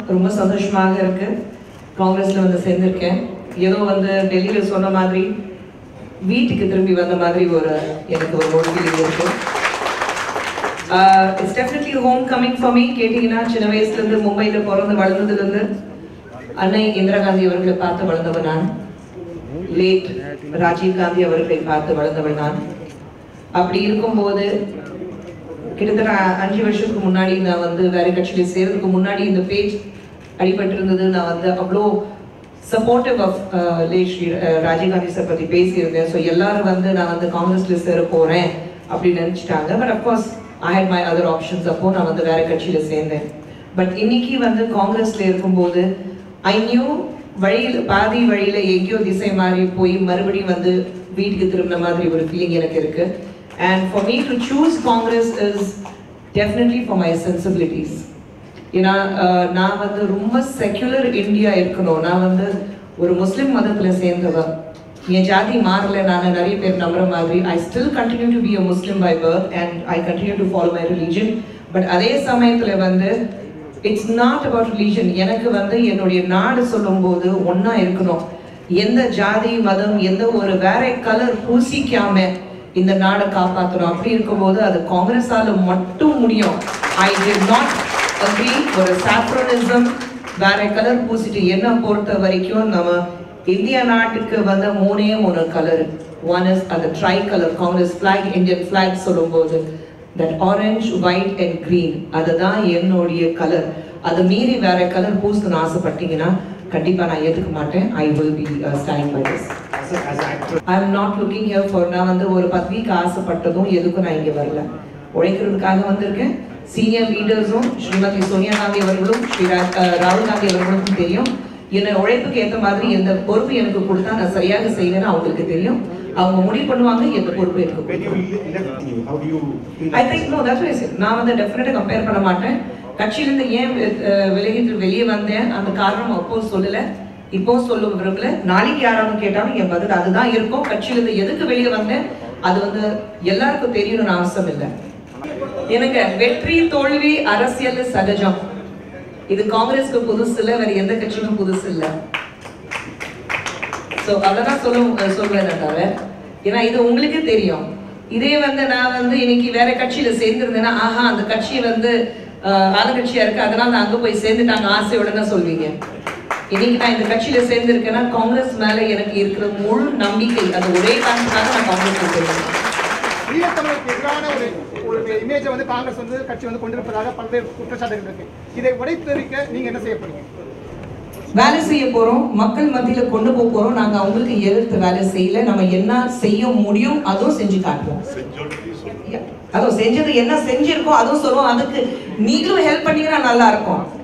ரொம்ப சந்தோஷமாக இருக்கு காங்கிரஸ்ல வந்து சேர்ந்திருக்கேன் ஏதோ வந்து டெல்லியில சொன்ன மாதிரி வீட்டுக்கு திரும்பி வந்த மாதிரி ஒரு எனக்கு ஒரு ஒரு ஃபீலிங் இருக்கு it's definitely home coming for me கேட்டிங்கன்னா சின்ன வயசுலேருந்து மும்பையில் பிறந்து வளர்ந்ததுலேருந்து அன்னை இந்திரா காந்தி அவர்களை பார்த்து வளர்ந்தவன் நான் லேட் ராஜீவ் காந்தி அவர்களை பார்த்து வளர்ந்தவள் நான் அப்படி இருக்கும்போது கிட்டத்தட்ட அஞ்சு வருஷத்துக்கு முன்னாடி நான் வந்து வேற கட்சியில சேர்றதுக்கு முன்னாடி இந்த பேஜ் அடிபட்டு இருந்தது நான் வந்து அவ்வளோ சப்போர்ட்டிவ் ஆஃப் லே ஸ்ரீ அஹ், ராஜீவ்காந்தி சார் பத்தி பேசியிருந்தேன் ஸோ எல்லாரும் வந்து நான் வந்து காங்கிரஸ்ல சேர போறேன் அப்படின்னு நினைச்சிட்டாங்க but of course I had my other options அப்போ நான் வந்து வேற கட்சியில சேர்ந்தேன் பட் இன்னைக்கு வந்து காங்கிரஸ்ல இருக்கும்போது ஐ நியூ வழியில் பாதி வழியில எங்கேயோ திசை மாறி போய் மறுபடியும் வந்து வீட்டுக்கு திரும்பின மாதிரி ஒரு ஃபீலிங் எனக்கு இருக்கு and for me to choose Congress is definitely for my sensibilities ஏன்னா அஹ், நான் வந்து ரொம்ப செக்யுலர் இந்தியா இருக்கணும் நான் வந்து ஒரு முஸ்லிம் மதத்துல சேர்ந்தவ என் ஜாதி மாறல நான் நிறைய பேர் நம்புற மாதிரி I still continue to be a Muslim by birth and I continue to follow my religion but அதே சமயத்துல வந்து இட்ஸ் நாட் அபவுட் ரிலீஜன் எனக்கு வந்து என்னுடைய நாடு சொல்லும்போது ஒண்ணா இருக்கணும் எந்த ஜாதி மதம் எந்த ஒரு வேற கலர் பூசிக்காம இந்த நாடை காப்பாற்றணும் அப்படி இருக்கும்போது அது காங்கிரஸால மட்டும் முடியும் ஐ did நாட் agree ஒரு சாப்ரோனிசம் வேற கலர் பூசிட்டு என்ன பொறுத்த வரைக்கும் நம்ம இந்திய நாட்டுக்கு வந்த மூணே மூணு கலர் ஒன் இஸ் அந்த tri colour Congress flag Indian flag சொல்லும்போது that orange white and green அதுதான் என்னுடைய கலர் அது மீறி வேற கலர் பூசணும்னு ஆசைப்பட்டீங்கன்னா கண்டிப்பா நான் ஏத்துக்க மாட்டேன் I will be stand by this as a, as an actor. I am not looking here for நான் வந்து ஒரு பதவிக்கு ஆசைப்பட்டதும் எதுக்கும் நான் இங்கே வரல உழைக்கிறதுக்காக வந்திருக்கேன் சீனியர் லீடர்ஸும் ஸ்ரீமதி சோனியா காந்தி அவர்களும் ஸ்ரீ ரா- அஹ் ராகுல் காந்தி அவர்களுக்கும் தெரியும் என்ன உழைப்புக்கு ஏற்ற மாதிரி எந்த பொறுப்பு எனக்கு கொடுத்தா நான் சரியாக செய்வேன்னு அவங்களுக்கு தெரியும் அவங்க முடிவு பண்ணுவாங்க எந்த பொறுப்பு எனக்கு When you கொடுக்கணும். le- left you, how do you feel? I think no that's wise நான் வந்து டெஃபினட்டாக கம்பேர் பண்ண மாட்டேன் கட்சியிலேருந்து ஏன் வெ- அஹ் விலகிட்டு வெளியே வந்தேன் அந்த காரணம் அப்போ சொல்லல இப்போ சொல்ல விரும்பல நாளைக்கு யாராவது கேட்டாலும் என் பதில் அதுதான் இருக்கும் கட்சியிலேருந்து எதுக்கு வெளியே வந்தேன் அது வந்து எல்லாருக்கும் தெரியணும்னு அவசியம் இல்லை எனக்கு வெற்றி தோல்வி அரசியல் சகஜம் இது காங்கிரஸ்க்கு புதுசு இல்லை வேற எந்த கட்சிக்கும் புதுசு இல்லை ஸோ அவ்வளோதான் சொல்ல சொல்வேன் தவிர ஏன்னா இது உங்களுக்கு தெரியும் இதே வந்து நான் வந்து இன்னைக்கு வேற கட்சியில சேர்ந்திருந்தேன்னா ஆஹா அந்த கட்சி வந்து ஆஹ், ஆளுங்கட்சியா இருக்கு அதனால நான் அங்க போய் சேர்ந்துட்டாங்க ஆசையோட சொல்வீங்க இன்னைக்கு நான் இந்த கட்சியில சேர்ந்திருக்கேன்னா காங்கிரஸ் மேல எனக்கு இருக்கிற முழு நம்பிக்கை அது ஒரே காரணத்துக்காக நான் காங்கிரஸ் சேர்ந்திருக்கேன் ஈழத்தமிழருக்கு எதிரான ஒரு ஒரு இமேஜை வந்து காங்கிரஸ் வந்து கட்சி வந்து கொண்டிருப்பதாக பல்வேறு குற்றச்சாட்டுகள் இருக்கு இதை உடைத்தெறிக்க நீங்க என்ன செய்ய போறீங்க வேலை செய்ய போறோம் மக்கள் மத்தியில கொண்டு போக போறோம் நாங்க அவங்களுக்கு எதிர்த்து வேலை செய்யல நம்ம என்ன செய்ய முடியும் அதுவும் செஞ்சு காட்டுவோம் Yeah. அதுவும் செஞ்சது என்ன செஞ்சிருக்கோம் அதுவும் சொல்லுவோம் அதுக்கு நீங்களும் ஹெல்ப் பண்ணீங்கன்னா நல்லா இருக்கும்